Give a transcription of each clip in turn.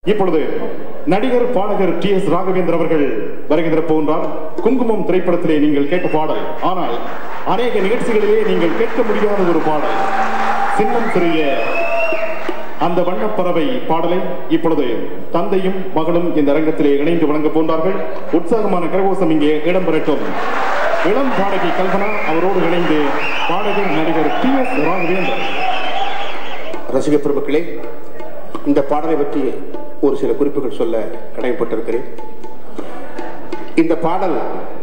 இப்பொழுது நடிகர் பாடகர் டி எஸ் ராகவேந்தர் அவர்கள் வருகின்ற போன்றார் குங்குமம் திரைப்படத்திலே நீங்கள் கேட்ட பாடல் ஆனால் அநேக நிகழ்ச்சிகளிலே நீங்கள் கேட்க முடியாத ஒரு பாடல் சின்னம் சிறிய அந்த வண்ணப்பறவை பாடலை இப்பொழுது தந்தையும் மகளும் இந்த அரங்கத்திலே இணைந்து வழங்க போன்றார்கள் உற்சாகமான கரகோஷம் இங்கே இடம்பெறட்டும் இளம் பாடகி கல்பனா அவரோடு இணைந்து பாடகர் நடிகர் டி எஸ் ராகவேந்தர் ரசிக பெருமக்களே இந்த பாடலை பற்றி ஒரு சில குறிப்புகள் சொல்ல கடமைப்பட்டிருக்கிறேன் இந்த பாடல்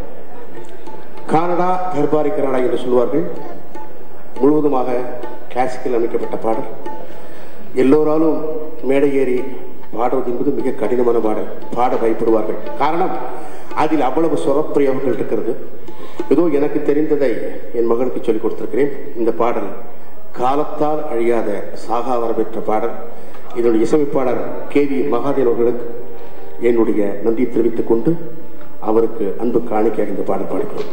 கானடா தர்பாரி கனடா என்று சொல்வார்கள் முழுவதுமாக கிளாசிக்கல் அமைக்கப்பட்ட பாடல் எல்லோராலும் மேடை ஏறி பாடுவது என்பது மிக கடினமான பாடல் பாட பயப்படுவார்கள் காரணம் அதில் அவ்வளவு சொரப்பிரயோகங்கள் இருக்கிறது ஏதோ எனக்கு தெரிந்ததை என் மகனுக்கு சொல்லிக் கொடுத்திருக்கிறேன் இந்த பாடல் காலத்தால் அழியாத சாகா வரப்பெற்ற பாடல் இதனுடைய இசையமைப்பாளர் கே வி மகாதேவன் அவர்களுக்கு என்னுடைய நன்றியை தெரிவித்துக் கொண்டு அவருக்கு அன்பு காணிக்கையாக இந்த பாடல் பாடுகிறோம்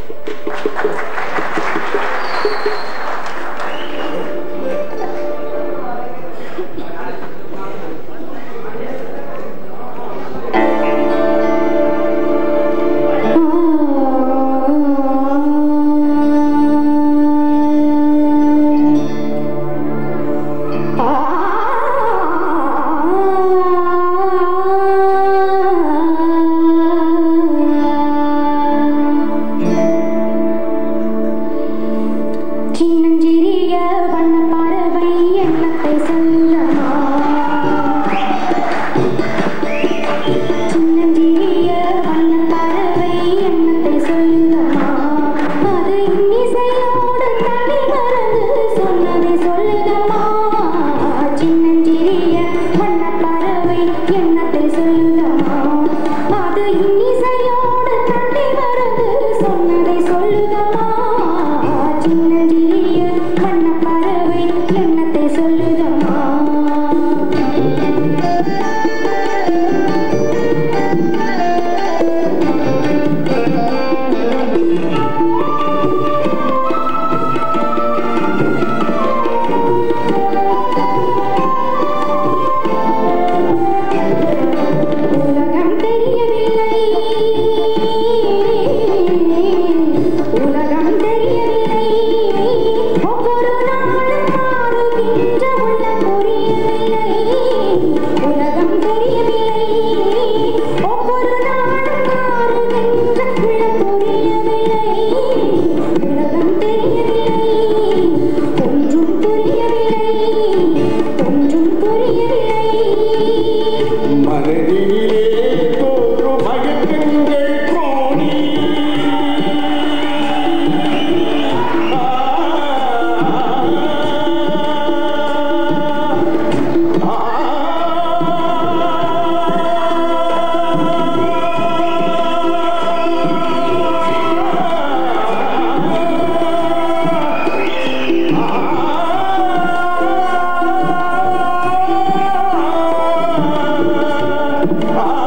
சின்னஞ்சிறிய வண்ணப் பறவை எண்ணத்தை சொல்லமா சின்னஞ்சிறிய வண்ணப் பறவை எண்ணத்தை சொல்லமா அது இன்னிசையோடு தனி மறந்து சொன்னதை சொல்லுதமா சின்னஞ்சிறிய வண்ணப் பறவை எண்ணத்தை சொல்லமா அது இன்னிசையோடு தனி மறந்து சொன்னதை சொல்லுதமா சின்னஞ்சிறிய வண்ணப் பறவை எண்ணத்தை சொல்லுதமா உலகம் தெரியவில்லை உலகம் தெரியவில்லை ஒவ்வொரு நாளும் மாறுகின்ற உள்ளம் புரியவில்லை உலகம் தெரியவில்லை ஒவ்வொரு நாளும் மாறுகின்ற உள்ளம் புரியவில்லை உலகம் தெரியவில்லை ஒன்றும் புரியவில்லை ஒன்றும் புரியவில்லை மனதிலே தோன்றும் மயக்கங்கள் கோடி ஆ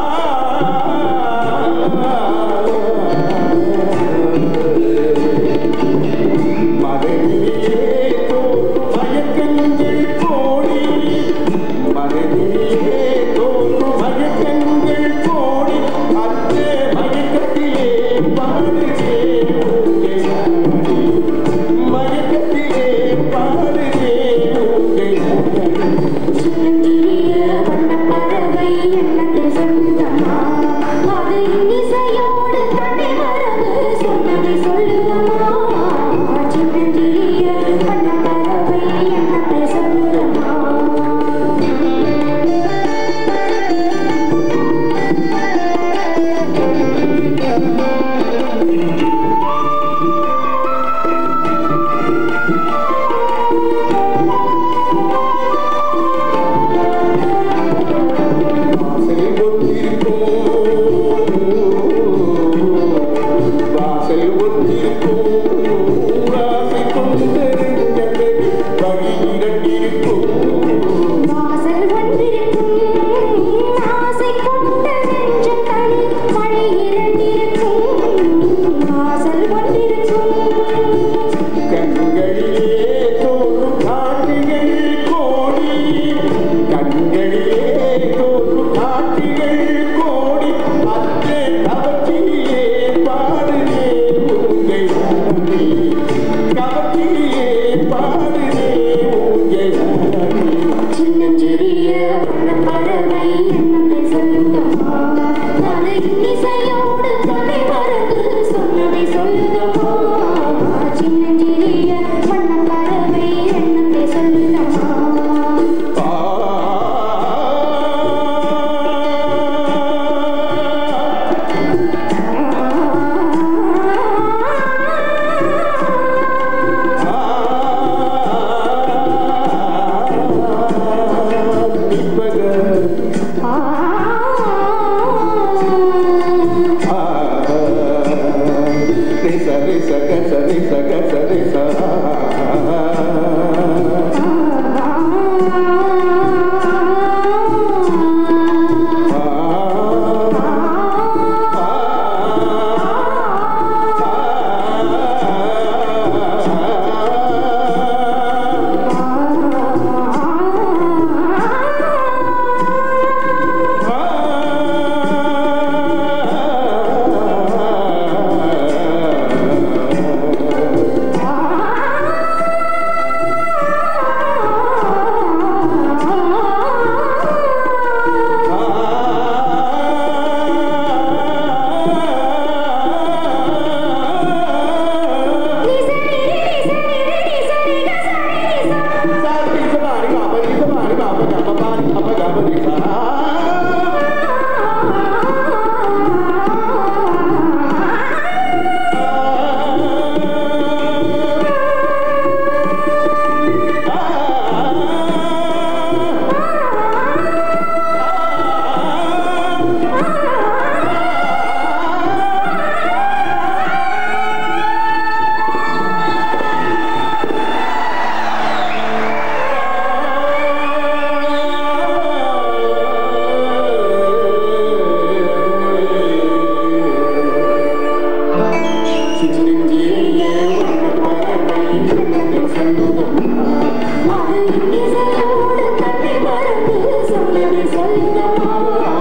சொந்தமா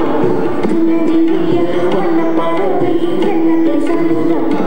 நல்ல பறவை என்னத்தை சொந்தமா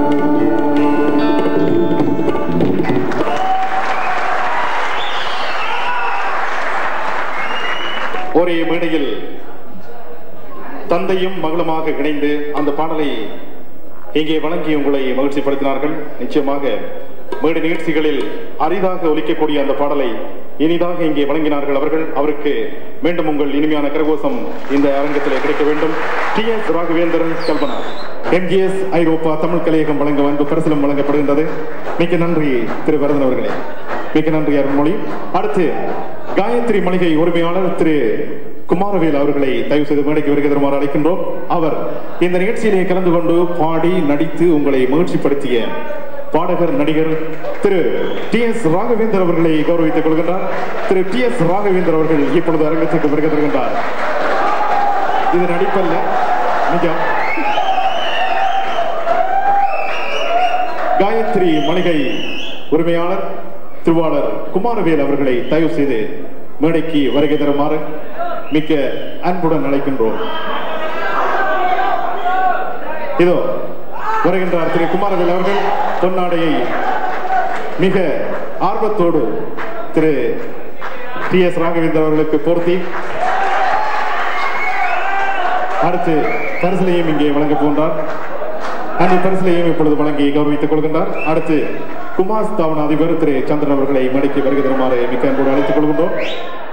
ஒரே மேடையில் தந்தையும் மகளுமாக இணைந்து அந்த பாடலை இங்கே வழங்கி உங்களை மகிழ்ச்சிப்படுத்தினார்கள் நிச்சயமாக மேடை நிகழ்ச்சிகளில் அரிதாக ஒலிக்கக்கூடிய அந்த பாடலை இனிதாக இங்கே வழங்கினார்கள் அவர்கள் அவருக்கு மீண்டும் உங்கள் இனிமையான கரகோஷம் இந்த அரங்கத்தில் கிடைக்க வேண்டும் T S Raghavendran Kalpana MGS ஐரோப்பா தமிழ் கலையகம் வழங்க அன்பு பரிசலம் வழங்கப்படுகின்றது மிக்க நன்றி திரு வரதன் அவர்களே மிக்க நன்றி அருண்மொழி அடுத்து காயத்ரி மளிகை உரிமையாளர் திரு குமாரவேல் அவர்களை தயவு செய்து மேடைக்கு வருகை தருமாறு அழைக்கின்றோம் அவர் இந்த நிகழ்ச்சியிலே கலந்து கொண்டு பாடி நடித்து உங்களை மகிழ்ச்சிப்படுத்திய பாடகர் நடிகர் திரு டி எஸ் ராகவேந்தர் அவர்களை கௌரவித்துக் கொள்கின்றார் திரு டி எஸ் ராகவேந்தர் அவர்கள் இப்பொழுது அரங்கத்திற்கு வருகை தருகின்றார் இது நடிப்பல்ல நிஜம் காயத்ரி மளிகை உரிமையாளர் திருவாளர் குமாரவேல் அவர்களை தயவு செய்து மேடைக்கு வருகை தருமாறு மிக்க அன்புடன் அழைக்கின்றோம் இதோ வருகின்றார் திரு குமாரவேல் அவர்கள் பொன்னாடையை மிக ஆர்வத்தோடு திரு டி எஸ் ராகவேந்தர் அவர்களுக்கு போர்த்தி அடுத்து பரிசிலையும் இங்கே வழங்க போன்றார் அந்த பரிசிலையும் இப்பொழுது வழங்கி கௌரவித்துக் கொள்கின்றார் அடுத்து குமார் ஸ்தாபன அதிபர் திரு சந்திரன் அவர்களை மேடைக்கு வருகை தருமாறு மிக்க அன்போடு அழைத்துக் கொள்கின்றோம்